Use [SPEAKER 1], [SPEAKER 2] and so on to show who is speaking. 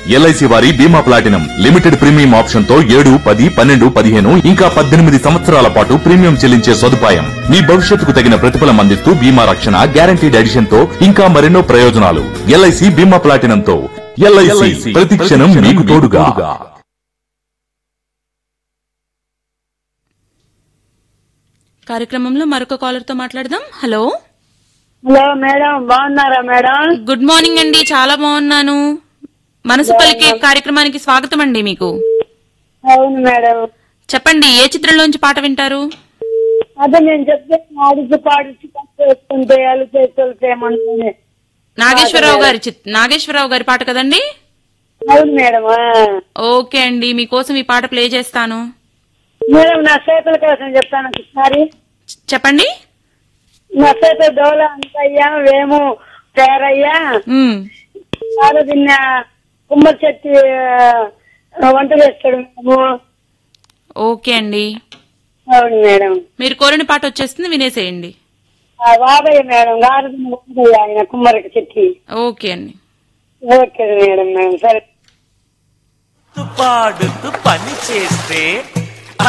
[SPEAKER 1] LIC వారి బీమా platinum limited premium option తో ఏడు పది పన్నెండు పదిహేను ఇంకా పద్దెనిమిది సంవత్సరాల పాటు ప్రీమియం చెల్లించే సదుపాయం మీ భవిష్యత్తుకు తగిన ప్రతిఫలం అందిస్తూ బీమా రక్షణ గ్యారంటీడ్ ఎడిషన్ తో ఇంకా మరెన్నో ప్రయోజనాలు ఎల్ఐసి బీమా ప్లాటినం తో ఎల్ఐసి ప్రతి క్షణం మీకు తోడుగా
[SPEAKER 2] కార్యక్రమంలో మరొక కాలర్ తో మాట్లాడదాం హలో
[SPEAKER 3] హలో మేడం బాగున్నారా మేడం
[SPEAKER 2] గుడ్ మార్నింగ్ అండి చాలా బాగున్నాను మనసు పలికే కార్యక్రమానికి స్వాగతం అండి మీకు
[SPEAKER 3] అవును మేడం
[SPEAKER 2] చెప్పండి ఏ చిత్రంలోంచి పాట వింటారు
[SPEAKER 3] అదే నేను చెప్తే ఆడిచి పాడిచి చేసుకుంటే వాళ్ళు చేసుకుంటేమనుకునే
[SPEAKER 2] నాగేశ్వరరావు గారి చిత్- నాగేశ్వరరావు గారి పాట కదండి
[SPEAKER 3] అవును మేడం ఆ.
[SPEAKER 2] ఓకే అండి మీకోసం ఈ పాట ప్లే చేస్తాను
[SPEAKER 3] మేడం నా చేతుల కోసం చెప్తాను ఒకసారి
[SPEAKER 2] చె- చెప్పండి
[SPEAKER 3] నా చేతుల దోల అంతయ్యా వేము పేరయ్యా
[SPEAKER 2] ఉమ్,
[SPEAKER 3] సారదిన్న కుమ్మరి చెట్టు ఆ, వంట చేస్తాడు మేము
[SPEAKER 2] ఓకే అండి
[SPEAKER 3] అవును మేడం
[SPEAKER 2] మీరు కోరిన పాట వచ్చేస్తుంది వినేసేయండి
[SPEAKER 3] ఆ బాబయ్య మేడం గారదిన్న బాబయ్య ఆయన కుమ్మరికి చెట్టి
[SPEAKER 2] ఓకే అండి
[SPEAKER 3] ఓకే మేడం మేడం సరే
[SPEAKER 4] పాడుతూ పని చేస్తే